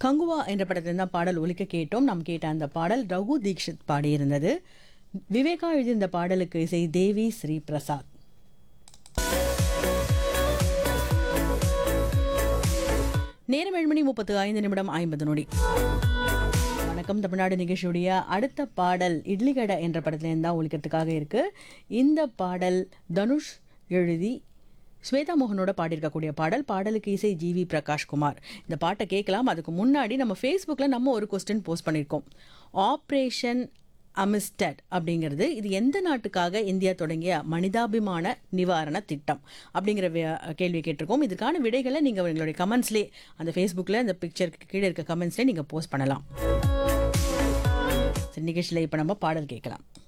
கங்குவா என்ற படத்தில் தான் பாடல் ஒலிக்க கேட்டோம் நாம் கேட்ட அந்த பாடல் ரகு தீக்ஷித் பாடியிருந்தது விவேகா எழுதிய இந்த பாடலுக்கு இசை தேவி ஸ்ரீ பிரசாத் நேரம் ஏழு மணி முப்பத்து ஐந்து நிமிடம் ஐம்பது நொடி வணக்கம் தமிழ்நாடு நிகழ்ச்சியுடைய அடுத்த பாடல் இட்லி கடை என்ற படத்துலேருந்து தான் ஒழிக்கிறதுக்காக இருக்கு இந்த பாடல் தனுஷ் எழுதி ஸ்வேதா மோகனோட பாடியிருக்கக்கூடிய பாடல் பாடலுக்கு இசை ஜிவி பிரகாஷ் குமார் இந்த பாட்டை கேட்கலாம் அதுக்கு முன்னாடி நம்ம ஃபேஸ்புக்கில் நம்ம ஒரு கொஸ்டின் போஸ்ட் பண்ணியிருக்கோம் ஆப்ரேஷன் அமிஸ்டட் அப்படிங்கிறது இது எந்த நாட்டுக்காக இந்தியா தொடங்கிய மனிதாபிமான நிவாரண திட்டம் அப்படிங்கிற வே- கேள்வி கேட்டிருக்கோம் இதுக்கான விடைகளை நீங்கள் எங்களுடைய கமெண்ட்ஸ்லேயே அந்த ஃபேஸ்புக்கில் அந்த பிக்சருக்கு கீழே இருக்க கமெண்ட்ஸ்லேயே நீங்கள் போஸ்ட் பண்ணலாம் சரி நிகழ்ச்சியில் இப்போ நம்ம பாடல் கேட்கலாம்